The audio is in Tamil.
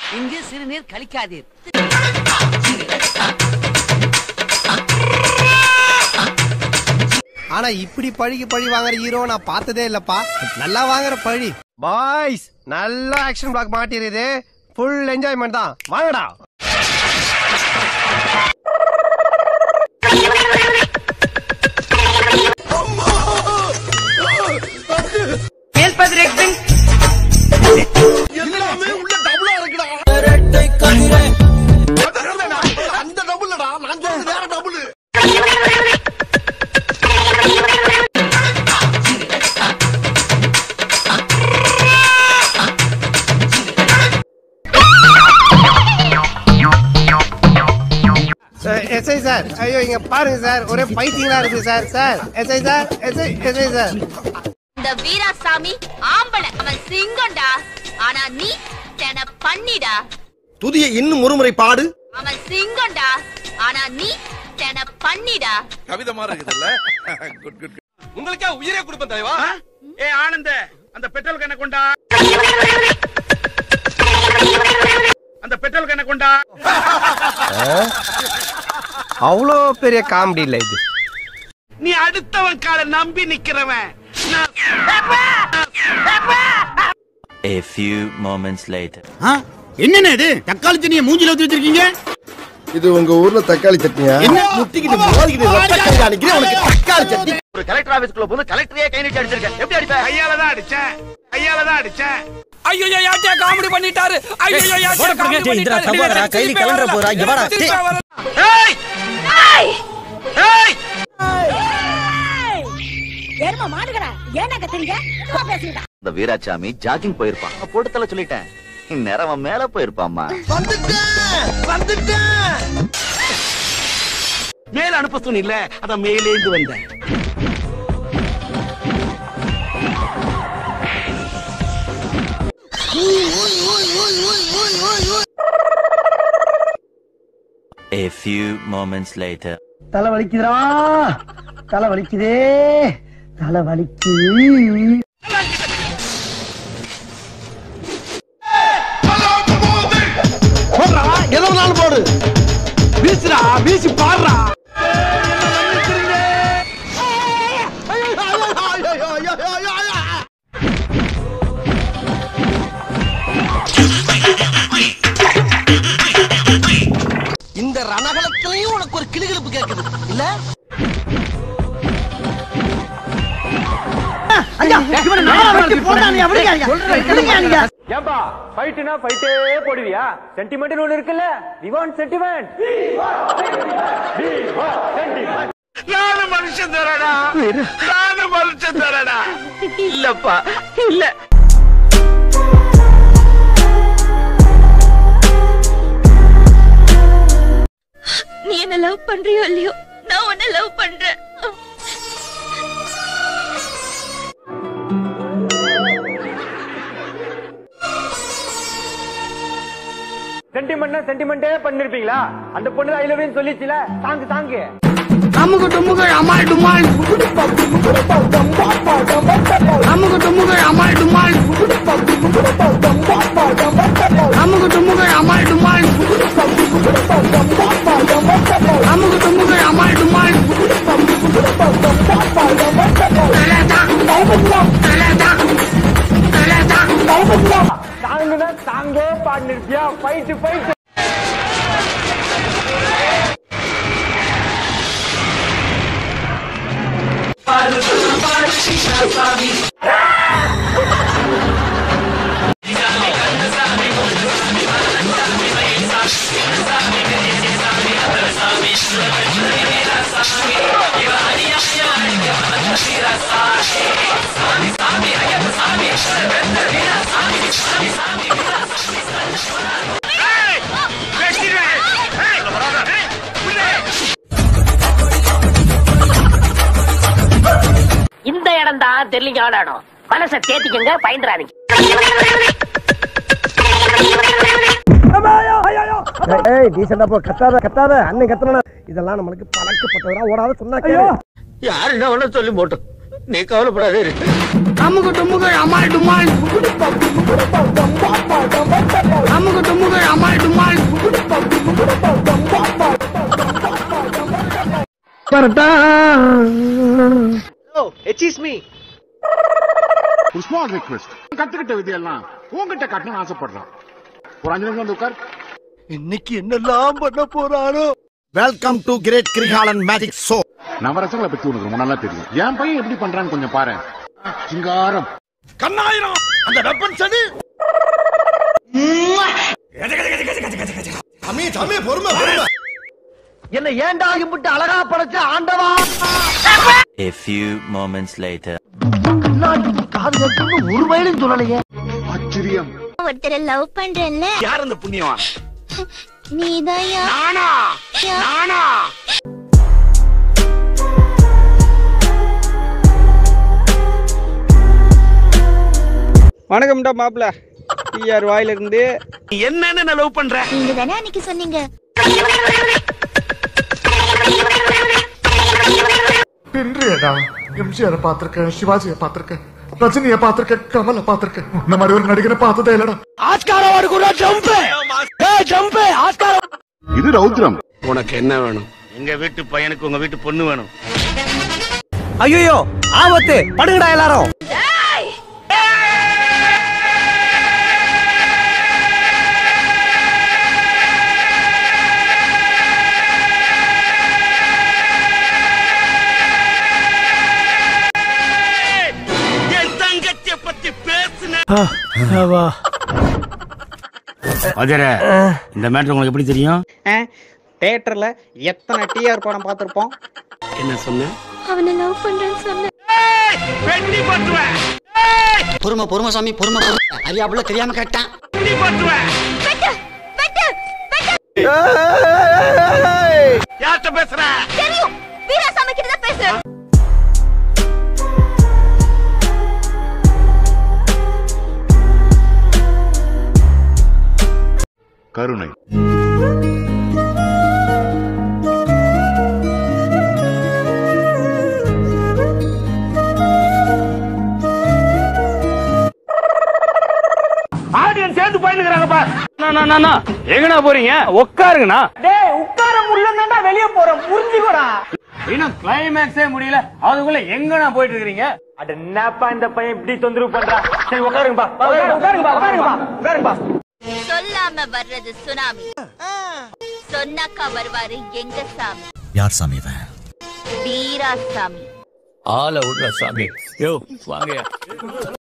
இங்கு சிறுநீர் கழிக்காதீர் ஆனா இப்படி பழிக்கு பழி வாங்குற ஹீரோ நான் பார்த்ததே இல்லப்பா நல்லா வாங்குற பழி பாய்ஸ் நல்லா ஆக்ஷன் பிளாக் மாட்டிருது ஃபுல் என்ஜாய்மெண்ட் தான் வாங்கடா எல்லாமே உள்ள டபுளா இருக்குடா அந்த டபுள்டா நான் சொல்றது வேற டபுள் எஸ்ஐ சார் ஐயோ இங்க பாருங்க சார் ஒரே பைத்தியங்களா இருக்கு sir sir SI sir SI SI sir இந்த வீராசாமி ஆம்பளை அவன் சிங்கம்டா ஆனா நீ தென பண்ணிடா துதிய இன்னும் ஒருமுறை பாடு அவன் சிங்கம்டா ஆனா நீ தென பண்ணிடா கவிதை மாதிரி இருக்குதுல்ல குட் குட் உங்களுக்கே உயிரே கொடுப்பேன் தலைவா ஏ ஆனந்த அந்த பெட்ரோல் கண்ணை கொண்டா அந்த பெட்ரோல் கண்ணை கொண்டா அவ்வளோ பெரிய காமெடி இல்ல இது நீ அடுத்தவன் காலை நம்பி நிக்கிறவன் நான் A few moments later. என்னென்ன இது தக்காளி தண்ணிய மூஞ்சில ஊத்தி வச்சிருக்கீங்க இது உங்க ஊர்ல தக்காளி சட்னியா முட்டிக்கிட்டு மோதிக்கிட்டு ரத்தக்கறி அடிக்கிறேன் உனக்கு தக்காளி சட்னி ஒரு கலெக்டர் ஆபீஸ்க்குள்ள போது கலெக்டரே கை நீட்டி அடிச்சிருக்கேன் எப்படி அடிப்ப கையால தான் அடிச்சேன் கையால தான் அடிச்சேன் ஐயோ யார்ட்டியா காமெடி பண்ணிட்டாரு ஐயோ யார்ட்டியா காமெடி பண்ணிட்டாரு கைலி கலண்டற போறா இங்க வாடா ஏய் ஏய் எரும மாடுகடா ஏன்னா கத்துறீங்க பேசுங்க இந்த வீராசாமி ஜாகிங் போயிருப்பான் நான் போட்டு தள்ள சொல்லிட்டேன் இந்நேரம் அவன் மேல போயிருப்பாம்மா வந்துட்டேன் வந்துட்டேன் மேல அனுப்ப சொன்ன இல்ல அத மேலே இருந்து வந்தேன் A few moments later. தலை வலிக்குதுடா தலை வலிக்குதே தலை வலிக்குது போடுறா எதை வேணாலும் போடு வீசுடா வீசி பாடுறா இந்த ரணகலத்திலையும் உனக்கு ஒரு கிளுகிழப்பு கேக்குது இல்ல ஐயா இவனை நாலா வெட்டி போட்டானே அப்படிங்க ஐயா நீங்க ஏன்பா ஃபைட்னா ஃபைட்டே போடுவியா சென்டிமெண்ட் ஒண்ணு இருக்குல்ல வி வாண்ட் சென்டிமெண்ட் நானும் மனுஷன் தரடா நானும் மனுஷன் தரடா இல்லப்பா இல்ல நீ என்ன லவ் பண்றியோ இல்லையோ நான் உன்ன லவ் பண்றேன் சென்டிமெண்ட்னா சென்டிமெண்டே பண்ணிருப்பீங்களா அந்த பொண்ணு ஐ லவ் யூ சொல்லிச்சுல தாங்கு தாங்கு அமுகு டுமுகு அமால் டுமால் அமுகு டுமுகு அமால் டுமால் அமுகு டுமுகு அமால் டுமால் அமுகு டுமுகு அமால் டுமால் தாங்குனா தாங்கே பாடினிருப்பியா ஃபைட்டு ஃபைட்டு இந்த இடம் தான் தெரியலீங்க இடம் மனசை தேத்திக்கங்க பயந்துறாதீங்க ஏய் டீசெண்டா போ கத்தாத கத்தாத அண்ணன் கத்தனா இதெல்லாம் நம்மளுக்கு பழக்கப்பட்டதா ஓடாத சொன்னா கேளு யாரு என்ன வேணா சொல்லி போட்டோம் நீ கவலைப்படாதே இரு. அமுகு டுமுகு அமால் டுமால் அமுகு டுமுகு பரட்டா ஒரு ஸ்மால் ரிக்வெஸ்ட் கத்துக்கிட்ட விதியெல்லாம் உங்ககிட்ட காட்டணும்னு ஆசைப்படுறான் ஒரு அஞ்சு நிமிஷம் வந்து உட்கார் இன்னைக்கு என்னெல்லாம் பண்ண போறானோ welcome to great Kirikalan magic show நவரசங்களை பத்தி உனக்கு ரொம்ப நல்லா தெரியும் என் பையன் எப்படி பண்றான்னு கொஞ்சம் பாரு சிங்காரம் கண்ணாயிரம் அந்த வெப்பன் சனி சாமி சாமி பொறுமை பொறுமை என்ன ஏன்டா இம்புட்டு அழகா படைச்ச ஆண்டவா A few moments later. காது கேட்கணும் ஒரு வயலும் சொல்லலையே ஆச்சரியம் ஒருத்தரை லவ் பண்றேன்ல யார் அந்த புண்ணியவா நீதான் நானா நானா வணக்கம்டா மாப்பிள டிஆர் வாயில இருந்து நீ என்னன்னு நான் லவ் பண்ற நீங்க தானே அன்னைக்கு சொன்னீங்க பின்றியடா எம்ஜிஆர் பாத்திருக்கேன் சிவாஜியை பாத்திருக்கேன் ரஜினியை பாத்திருக்கேன் கமலை பாத்திருக்கேன் இந்த மாதிரி ஒரு நடிகரை பார்த்ததே இல்லடா ஆஸ்கார் அவார்டு கூட ஜம்ப் ஏய் ஜம்ப் ஆஸ்கார் இது ரௌத்ரம் உனக்கு என்ன வேணும் எங்க வீட்டு பையனுக்கு உங்க வீட்டு பொண்ணு வேணும் ஐயோ ஆபத்து படுங்கடா எல்லாரும் என் தங்கச்சிய பத்தி பேசுன இந்த மேட்டர் உங்களுக்கு எப்படி தெரியும் தியேட்டர்ல எத்தனை டிஆர் படம் பார்த்திருப்போம் என்ன சொன்ன அவனை லவ் பண்றேன்னு சொன்ன வெட்டி பட்டுவேன் பொறுமை பொறுமை சாமி பொறுமை பொறுமை அறியாப்புல தெரியாம கேட்டான் வெட்டி பட்டுவேன் வெட்டு வெட்டு வெட்டு யார்கிட்ட பேசுற தெரியும் வீராசாமி கிட்ட தான் பேசுறேன் கருணை ஆடியன்ஸ் சேர்ந்து போயினுக்கிறாங்க பார் எங்கண்ணா போறீங்க உட்காருங்கண்ணா டேய் உட்கார முடியலன்னா வெளிய போறோம் புரிஞ்சுக்கோடா இன்னும் கிளைமேக்ஸே முடியல அதுக்குள்ள எங்கண்ணா போயிட்டு இருக்கீங்க அட என்னப்பா இந்த பையன் இப்படி தொந்தரவு பண்றா சரி உட்காருங்கப்பா உட்காருங்கப்பா உட்காருங்கப்பா உட்காருங்கப்பா சொல்லாம வர்றது சுனாமி சொன்னாக்கா வருவாரு எங்க சாமி யார் சாமி இவன் வீராசாமி ஆள விடுற சாமி யோ வாங்க